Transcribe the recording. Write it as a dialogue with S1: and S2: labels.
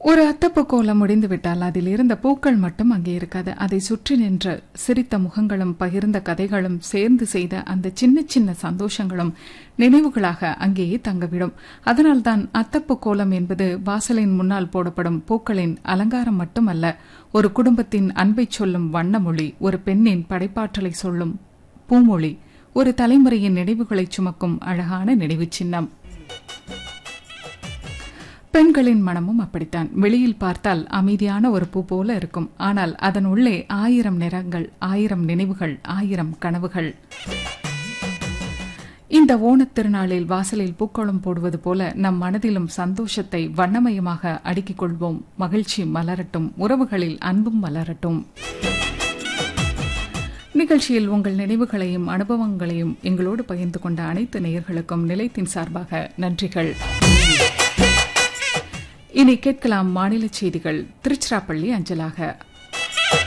S1: ஒரு அத்தப்பு கோலம் முடிந்துவிட்டால் அதில் இருந்த பூக்கள் மட்டும் அங்கே இருக்காது அதை சுற்றி நின்ற சிரித்த முகங்களும் பகிர்ந்த கதைகளும் சேர்ந்து செய்த அந்த சின்ன சின்ன சந்தோஷங்களும் நினைவுகளாக அங்கேயே தங்கவிடும் அதனால்தான் அத்தப்பு கோலம் என்பது வாசலின் முன்னால் போடப்படும் பூக்களின் அலங்காரம் மட்டுமல்ல ஒரு குடும்பத்தின் அன்பை சொல்லும் வண்ணமொழி ஒரு பெண்ணின் படைப்பாற்றலை சொல்லும் பூமொழி ஒரு தலைமுறையின் நினைவுகளை சுமக்கும் அழகான நினைவு சின்னம் பெண்களின் மனமும் அப்படித்தான் வெளியில் பார்த்தால் அமைதியான ஒரு பூ போல இருக்கும் ஆனால் அதன் உள்ளே ஆயிரம் நிறங்கள் ஆயிரம் நினைவுகள் ஆயிரம் கனவுகள் இந்த ஓணத் திருநாளில் வாசலில் பூக்கோளம் போடுவது போல நம் மனதிலும் சந்தோஷத்தை வண்ணமயமாக அடுக்கிக் கொள்வோம் மகிழ்ச்சி மலரட்டும் உறவுகளில் அன்பும் மலரட்டும் நிகழ்ச்சியில் உங்கள் நினைவுகளையும் அனுபவங்களையும் எங்களோடு பகிர்ந்து கொண்ட அனைத்து நேயர்களுக்கும் நிலையத்தின் சார்பாக நன்றிகள் இனி கேட்கலாம் மாநில செய்திகள் திருச்சிராப்பள்ளி அஞ்சலாக